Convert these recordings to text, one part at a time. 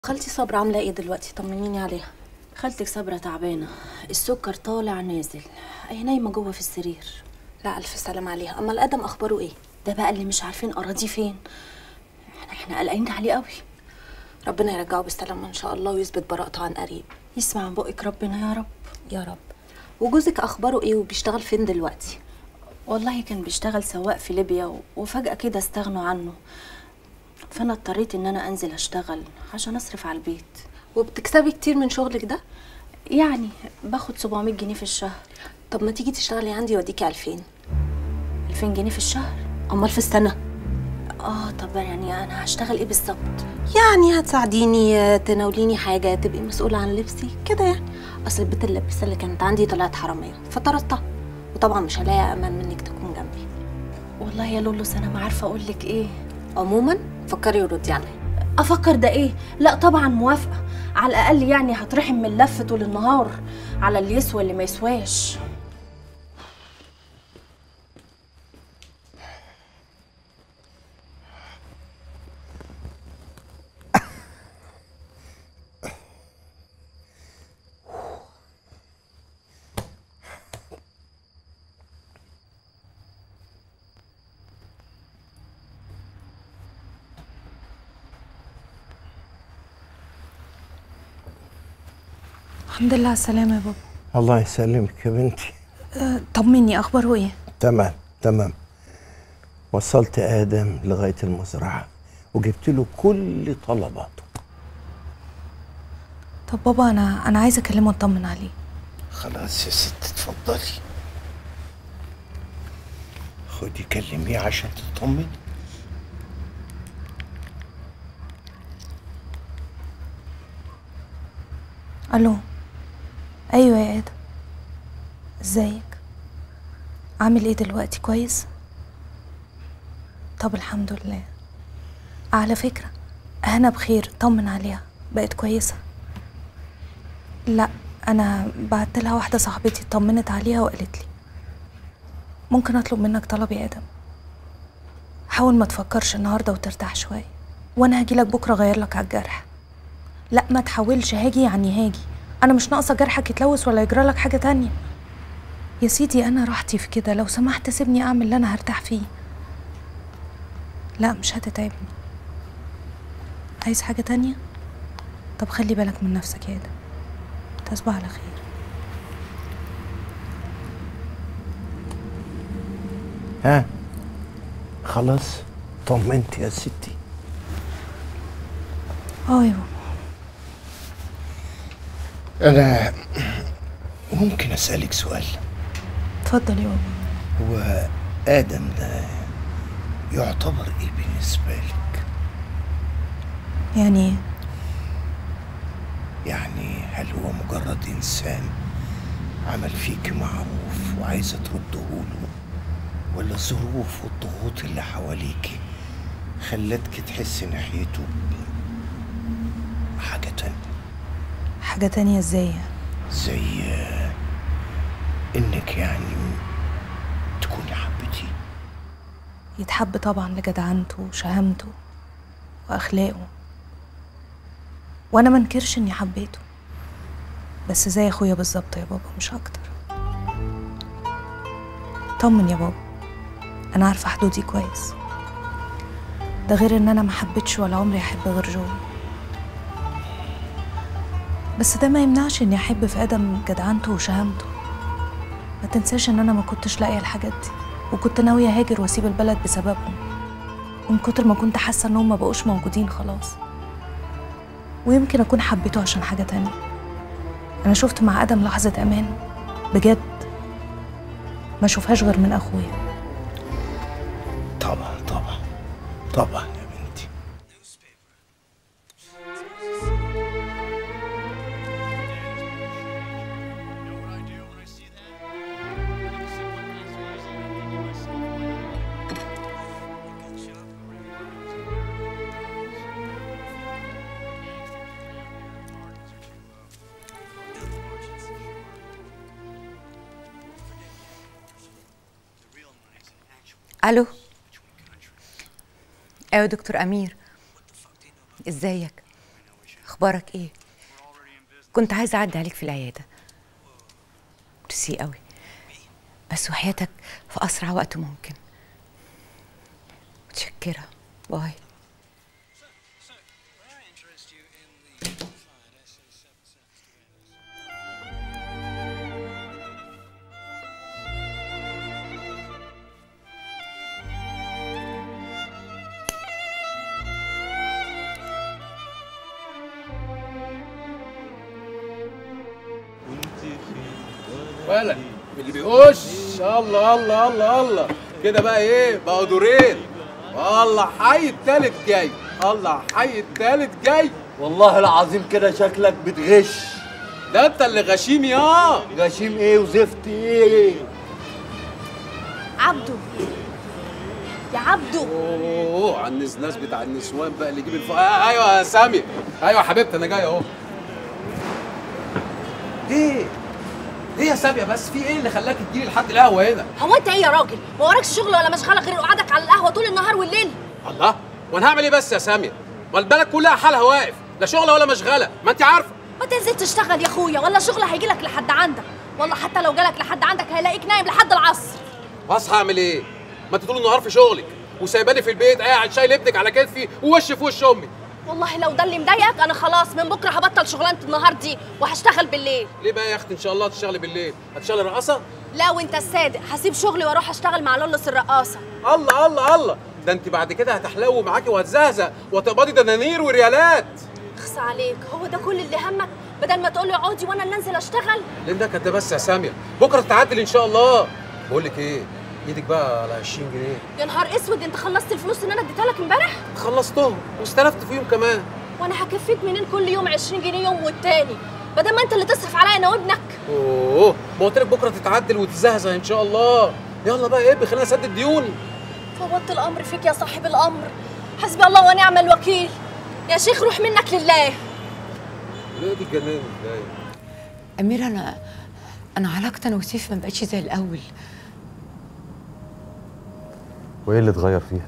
خالتي صبرا عامله ايه دلوقتي طمنيني عليها خالتك صبرة تعبانة السكر طالع نازل هي نايمة جوه في السرير لا الف سلام عليها اما الادم اخباره ايه ده بقى اللي مش عارفين أراضيه فين احنا احنا قلقانين عليه قوي ربنا يرجعه بالسلامه ان شاء الله ويثبت براءته عن قريب يسمع من بقك ربنا يا رب يا رب وجوزك اخباره ايه وبيشتغل فين دلوقتي والله كان بيشتغل سواق في ليبيا و- وفجأة كده استغنوا عنه فأنا اضطريت إن أنا أنزل أشتغل عشان أصرف على البيت وبتكسبي كتير من شغلك ده يعني باخد 700 جنيه في الشهر طب ما تيجي تشتغلي عندي واديكي 2000 2000 جنيه في الشهر امال في السنه اه طب يعني أنا هشتغل إيه بالظبط يعني هتساعديني تناوليني حاجه تبقي مسؤوله عن لبسي كده يعني اصل البنت اللبسه اللي كانت عندي طلعت حراميه فطردتها وطبعا مش هلاقي امان منك تكون جنبي والله يا لولوس أنا ما عارفة أقول لك إيه عموما فكري وردي عليا افكر ده ايه لا طبعا موافقه على الاقل يعني هترحم من لف طول النهار على اللي يسوى اللي ما يسواش الحمد لله على السلامة يا بابا الله يسلمك يا بنتي أه طمني أخباره إيه؟ تمام تمام وصلت آدم لغاية المزرعة وجبت له كل طلباته طب بابا أنا أنا عايزة أكلمه أطمن عليه خلاص يا ست اتفضلي خدي كلميه عشان تطمني ألو أيوة يا آدم إزيك؟ عامل إيه دلوقتي كويس؟ طب الحمد لله على فكرة هنا بخير طمن عليها بقت كويسة لا أنا بعت لها واحدة صاحبتي طمنت عليها وقالت لي ممكن أطلب منك طلب يا آدم حاول ما تفكرش النهاردة وترتاح شوية وأنا هجيلك بكرة أغير لك على الجرح لا ما تحاولش هاجي يعني هاجي انا مش ناقصه جرحك يتلوث ولا يجرى لك حاجه تانية يا سيدي انا راحتي في كده لو سمحت سيبني اعمل اللي انا هرتاح فيه لا مش هتتعبني عايز حاجه تانية طب خلي بالك من نفسك يا ادم تصبح على خير ها خلاص طمنت يا ستي اه يا بابا أنا ممكن أسألك سؤال اتفضل يا بابا هو آدم ده يعتبر إيه بالنسبة لك؟ يعني ايه يعني هل هو مجرد إنسان عمل فيك معروف وعايزة ترده له ولا الظروف والضغوط اللي حواليك خلتك تحس ناحيته بحاجة تانية حاجه تانية ازاي يعني؟ زي آه، إنك يعني تكوني حبتيه يتحب طبعا لجدعنته وشهامته واخلاقه وانا منكرش اني حبيته بس زي اخويا بالظبط يا بابا مش اكتر طمن يا بابا انا عارفه حدودي كويس ده غير ان انا ما حبيتش ولا عمري احب غير جو بس ده ما يمنعش اني احب في ادم جدعنته وشهامته ما تنساش ان انا ما كنتش لاقيه الحاجات دي وكنت ناويه هاجر واسيب البلد بسببهم ومن كتر ما كنت حاسه انهم ما بقوش موجودين خلاص ويمكن اكون حبيته عشان حاجه تانية انا شفت مع ادم لحظه امان بجد ما اشوفهاش غير من اخويا طبعا طبعا طبعا يا بنتي الو ايوه دكتور امير ازيك اخبارك ايه كنت عايزه اعدي عليك في العياده ميرسي قوي بس وحياتك في اسرع وقت ممكن متشكره باي ولا اللي بيقش الله الله الله الله كده بقى ايه بقوا دورين والله حي التالت جاي الله حي التالت جاي والله العظيم كده شكلك بتغش ده انت اللي غشيم يا غشيم ايه وزفت ايه عبده يا عبده اوه على الناس بتاع النسوان بقى اللي يجيب الف... آه ايوه يا سامي ايوه يا حبيبتي انا جاي اهو ايه ايه يا سامية بس في ايه اللي خلاك تجيلي لحد القهوه هنا هو انت ايه يا راجل ما وراكش شغل ولا مشغله غير قعدك على القهوه طول النهار والليل الله وانا هعمل ايه بس يا سامية ما البلد كلها حالها واقف لا شغله ولا مشغله ما انت عارفه ما تنزل تشتغل يا اخويا ولا شغل هيجيلك لحد عندك والله حتى لو جالك لحد عندك هيلاقيك نايم لحد العصر بس هعمل ايه ما انت طول النهار في شغلك وسايباني في البيت قاعد شايل ابنك على كتفي ووش في وش امي والله لو ده اللي مضايقك انا خلاص من بكره هبطل شغلانه النهار دي وهشتغل بالليل ليه بقى يا اختي ان شاء الله تشتغلي بالليل هتشتغلي رقاصه لا وانت الصادق هسيب شغلي واروح اشتغل مع لولس الرقاصه الله الله الله ده انت بعد كده هتحلو معاكي وهتزهزق وهتقبضي دنانير وريالات اخص عليك هو ده كل اللي همك بدل ما تقولي اقعدي وانا اللي انزل اشتغل ليه ده كده بس يا ساميه بكره تتعدل ان شاء الله بقول لك ايه ايدك بقى على 20 جنيه يا نهار اسود انت خلصت الفلوس اللي انا اديتها لك امبارح خلصتهم واستلفت فيهم كمان وانا هكفيك منين كل يوم 20 جنيه يوم والتاني بدل ما انت اللي تصرف عليا انا وابنك اوه ما قلت لك بكره تتعدل وتزهزه ان شاء الله يلا بقى ايه خلينا اسدد ديوني فوضت الامر فيك يا صاحب الامر حسبي الله ونعم الوكيل يا شيخ روح منك لله ليه دي الجنان ازاي امير انا انا علاقتي انا وسيف ما بقتش زي الاول وايه اللي اتغير فيها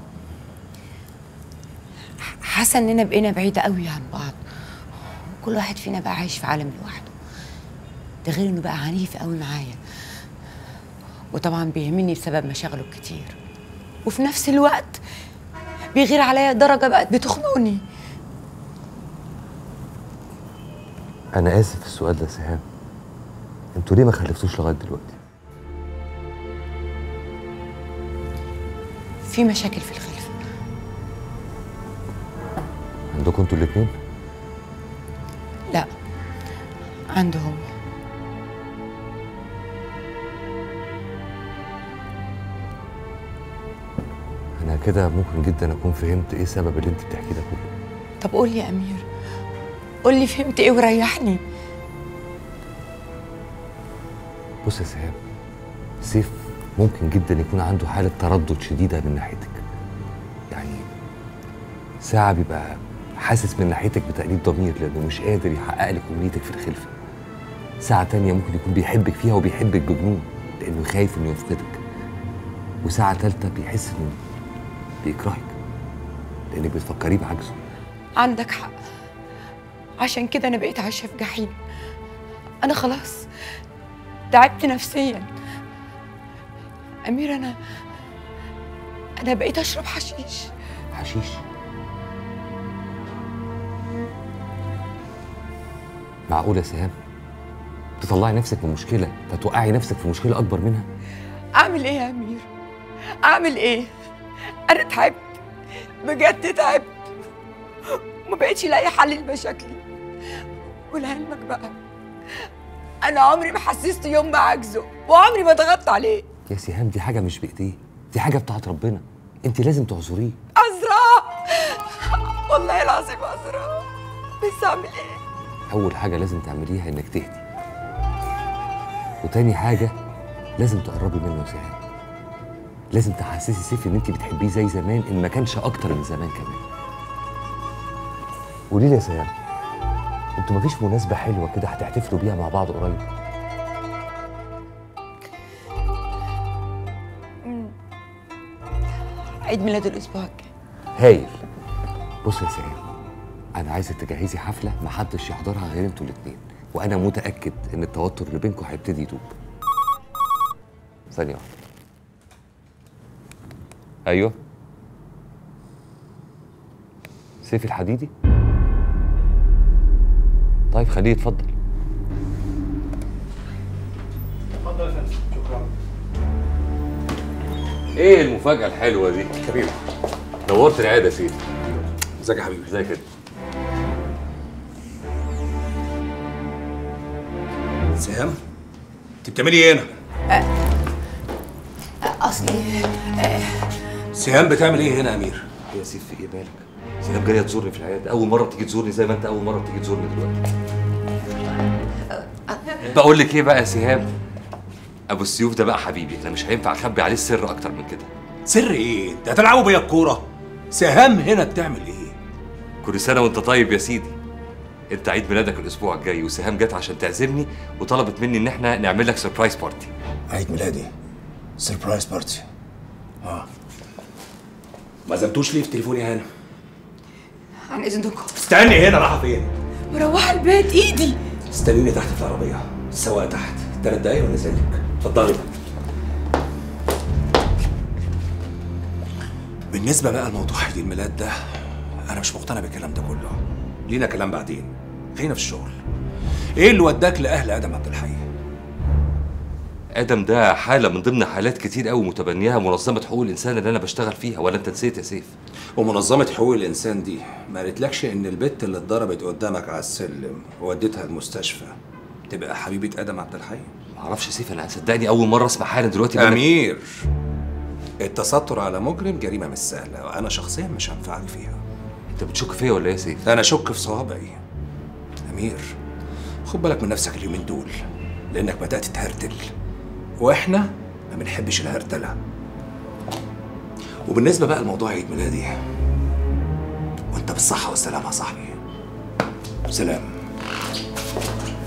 حاسه اننا بقينا بعيده قوي عن بعض كل واحد فينا بقى عايش في عالم لوحده ده غير انه بقى عنيف قوي معايا وطبعا بيهمني بسبب مشاغله الكتير وفي نفس الوقت بيغير عليا درجه بقت بتخنقني انا اسف في السؤال ده يا سهام انتوا ليه ما خلفتوش لغايه دلوقتي في مشاكل في الخلفه عندكم انتوا الاتنين لا عنده هو انا كده ممكن جدا اكون فهمت ايه سبب اللي انت بتحكيه ده كله طب قول لي يا امير قول لي فهمت ايه وريحني بص يا سهام سيف ممكن جدا يكون عنده حاله تردد شديده من ناحيتك يعني ساعه بيبقى حاسس من ناحيتك بتأنيب ضمير لانه مش قادر يحقق لك امنيتك في الخلفه ساعه تانية ممكن يكون بيحبك فيها وبيحبك بجنون لانه خايف انه يفقدك وساعه تالتة بيحس انه بيكرهك لانك بتفكريه بعجزه عندك حق عشان كده انا بقيت عايشه في جحيم انا خلاص تعبت نفسيا امير انا انا بقيت اشرب حشيش حشيش معقول يا سهام تطلعي نفسك من مشكله فتوقعي نفسك في مشكله اكبر منها اعمل ايه يا امير اعمل ايه انا تعبت بجد تعبت وما بقتش لاقي حل لمشاكلي ولعلمك بقى انا عمري ما حسست يوم بعجزه وعمري ما ضغطت عليه يا سهام دي حاجه مش بايديه دي حاجه بتاعت ربنا انت لازم تعذريه أزرع والله العظيم أزرع بس أعمل إيه؟ اول حاجه لازم تعمليها انك تهدي وتاني حاجه لازم تقربي منه يا سهام لازم تحسسي سيف ان انت بتحبيه زي زمان ان ما كانش اكتر من زمان كمان قولي لي يا سهام انتوا مفيش مناسبه حلوه كده هتحتفلوا بيها مع بعض قريب عيد ميلاد الأسبوع الجاي هايل بص يا سهام انا عايزك تجهزي حفله محدش يحضرها غير انتوا الاتنين وانا متاكد ان التوتر اللي بينكم هيبتدي يدوب ثانيه واحده ايوه سيف الحديدي طيب خليه يتفضل اتفضل يا فندم شكرا ايه المفاجاه الحلوه دي حبيبي نورت العياده يا سيدي ازيك يا حبيبي ازيك كده سهام انت بتعملي ايه هنا؟ اصلي سهام بتعمل ايه هنا يا امير؟ يا سيف في ايه مالك سهام جايه تزورني في العياده اول مره بتيجي تزورني زي ما انت اول مره بتيجي تزورني دلوقتي بقول لك ايه بقى يا سهام ابو السيوف ده بقى حبيبي انا مش هينفع اخبي عليه السر اكتر من كده سر ايه؟ انت هتلعبوا بيا الكوره؟ سهام هنا بتعمل ايه؟ كل سنه وانت طيب يا سيدي انت عيد ميلادك الاسبوع الجاي وسهام جت عشان تعزمني وطلبت مني ان احنا نعمل لك سربرايز بارتي عيد ميلادي سربرايز بارتي اه ما زمتوش ليه في تليفوني يا هنا؟ عن اذنكم استني هنا رايحه فين؟ مروحه البيت ايدي استنيني تحت في العربيه السواق تحت ثلاث دقايق ونازل لك اتفضلي بالنسبه بقى لموضوع عيد الميلاد ده انا مش مقتنع بالكلام ده كله لينا كلام بعدين خلينا في الشغل ايه اللي وداك لاهل ادم عبد الحي ادم ده حاله من ضمن حالات كتير قوي متبنيها منظمه حقوق الانسان اللي انا بشتغل فيها ولا انت نسيت يا سيف ومنظمه حقوق الانسان دي ما قالتلكش ان البت اللي اتضربت قدامك على السلم ووديتها المستشفى تبقى حبيبه ادم عبد الحي معرفش يا سيف انا صدقني اول مره اسمع حالا دلوقتي بقى- امير التستر على مجرم جريمه مش سهله وانا شخصيا مش هنفعك فيها انت بتشك فيا ولا ايه يا سيف انا اشك في صوابعي امير خد بالك من نفسك اليومين دول لانك بدات تهرتل واحنا ما بنحبش الهرتله وبالنسبه بقى لموضوع عيد ميلادي وانت بالصحه والسلامه يا صاحبي سلام